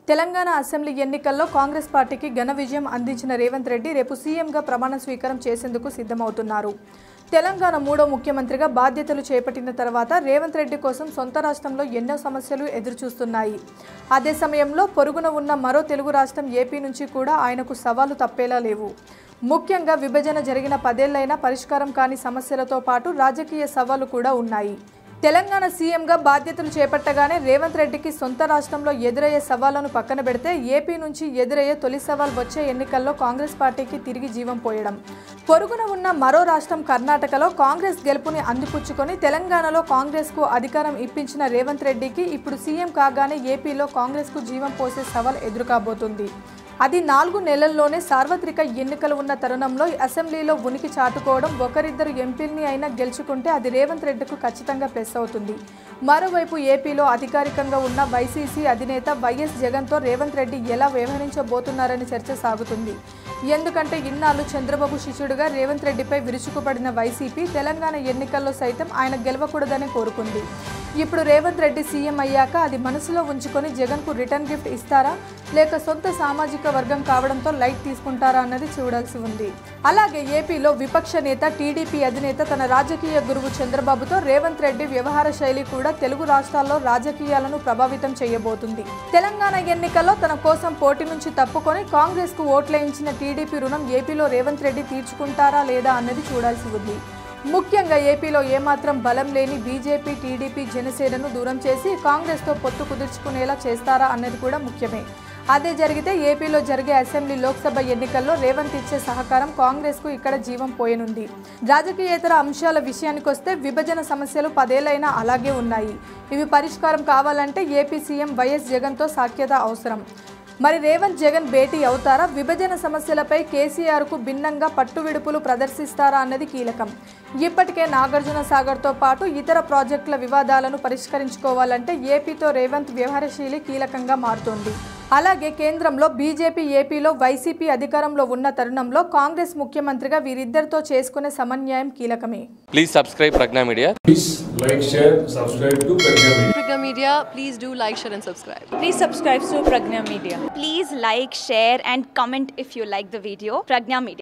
Telangana assembly ఎన్నికల్లో కాంగ్రెస్ పార్టీకి ఘన విజయం అందించిన రేవంత్ రెడ్డి రేపు సీఎంగా ప్రమాణ స్వీకారం చేసేందుకు సిద్ధమవుతున్నారు తెలంగాణ మూడో ముఖ్యమంత్రిగా బాధ్యతలు చేపట్టిన తర్వాత రేవంత్ రెడ్డి కోసం సొంత రాష్ట్రంలో ఎన్నో సమస్యలు ఎదురుచూస్తున్నాయి అదే సమయంలో పొరుగున ఉన్న మరో తెలుగు రాష్ట్రం ఏపీ నుంచి కూడా ఆయనకు సవాలు తప్పేలా లేవు ముఖ్యంగా విభజన జరిగిన పదేళ్లైనా పరిష్కారం కాని సమస్యలతో పాటు రాజకీయ సవాలు కూడా ఉన్నాయి తెలంగాణ సీఎంగా బాధ్యతలు చేపట్టగానే రేవంత్ రెడ్డికి సొంత రాష్ట్రంలో ఎదురయ్యే సవాళ్లను పక్కన పెడితే ఏపీ నుంచి ఎదురయ్యే తొలి సవాల్ వచ్చే ఎన్నికల్లో కాంగ్రెస్ పార్టీకి తిరిగి జీవం పోయడం పొరుగున ఉన్న మరో రాష్ట్రం కర్ణాటకలో కాంగ్రెస్ గెలుపుని అందిపుచ్చుకొని తెలంగాణలో కాంగ్రెస్కు అధికారం ఇప్పించిన రేవంత్ రెడ్డికి ఇప్పుడు సీఎం కాగానే ఏపీలో కాంగ్రెస్కు జీవం పోసే సవాల్ ఎదురుకాబోతుంది అది నాలుగు నెలల్లోనే సార్వత్రిక ఎన్నికలు ఉన్న తరుణంలో అసెంబ్లీలో ఉనికి చాటుకోవడం ఒకరిద్దరు ఎంపీల్ని అయినా గెలుచుకుంటే అది రేవంత్ రెడ్డికి ఖచ్చితంగా ప్లస్ అవుతుంది మరోవైపు ఏపీలో అధికారికంగా ఉన్న వైసీసీ అధినేత వైఎస్ జగన్తో రేవంత్ రెడ్డి ఎలా వ్యవహరించబోతున్నారని చర్చ సాగుతుంది ఎందుకంటే ఇన్నాళ్ళు చంద్రబాబు శిష్యుడిగా రేవంత్ రెడ్డిపై విరుచుకుపడిన వైసీపీ తెలంగాణ ఎన్నికల్లో సైతం ఆయన గెలవకూడదని కోరుకుంది ఇప్పుడు రేవంత్ రెడ్డి సీఎం అయ్యాక అది మనసులో ఉంచుకొని జగన్కు రిటర్న్ గిఫ్ట్ ఇస్తారా లేక సొంత సామాజిక వర్గం కావడంతో లైట్ తీసుకుంటారా అన్నది చూడాల్సి ఉంది అలాగే ఏపీలో విపక్ష నేత టీడీపీ అధినేత తన రాజకీయ గురువు చంద్రబాబుతో రేవంత్ రెడ్డి వ్యవహార శైలి కూడా తెలుగు రాష్ట్రాల్లో రాజకీయాలను ప్రభావితం చేయబోతుంది తెలంగాణ ఎన్నికల్లో తన కోసం పోటీ నుంచి తప్పుకొని కాంగ్రెస్ కు ఓట్లేయించిన టీడీపీ రుణం ఏపీలో రేవంత్ రెడ్డి తీర్చుకుంటారా లేదా అన్నది చూడాల్సి ఉంది ముఖ్యంగా ఏపీలో ఏమాత్రం బలం లేని బీజేపీ టీడీపీ జనసేనను దూరం చేసి కాంగ్రెస్తో పొత్తు కుదుర్చుకునేలా చేస్తారా అన్నది కూడా ముఖ్యమే అదే జరిగితే ఏపీలో జరిగే అసెంబ్లీ లోక్సభ ఎన్నికల్లో రేవంత్ ఇచ్చే సహకారం కాంగ్రెస్కు ఇక్కడ జీవం పోయనుంది రాజకీయేతర అంశాల విషయానికొస్తే విభజన సమస్యలు పదేళ్లైనా అలాగే ఉన్నాయి ఇవి పరిష్కారం కావాలంటే ఏపీ సీఎం వైఎస్ జగన్తో సాఖ్యత అవసరం మరి రేవంత్ జగన్ భేటీ అవుతారా విభజన సమస్యలపై కేసీఆర్కు భిన్నంగా పట్టువిడుపులు ప్రదర్శిస్తారా అన్నది కీలకం ఇప్పటికే నాగార్జున సాగర్తో పాటు ఇతర ప్రాజెక్టుల వివాదాలను పరిష్కరించుకోవాలంటే ఏపీతో రేవంత్ వ్యవహారశీలి కీలకంగా మారుతోంది అలాగే కేంద్రంలో బీజేపీ ఏపీలో వైసీపీ అధికారంలో ఉన్న తరుణంలో కాంగ్రెస్ ముఖ్యమంత్రిగా వీరిద్దరితో చేసుకునే సమన్యాయం కీలకమే Please subscribe Pragna Media. Please like, share, subscribe to Pragya Media. Pragya Media, please do like, share, and subscribe. Please subscribe to Pragna Media. Please like, share, and comment if you like the video. Pragna Media.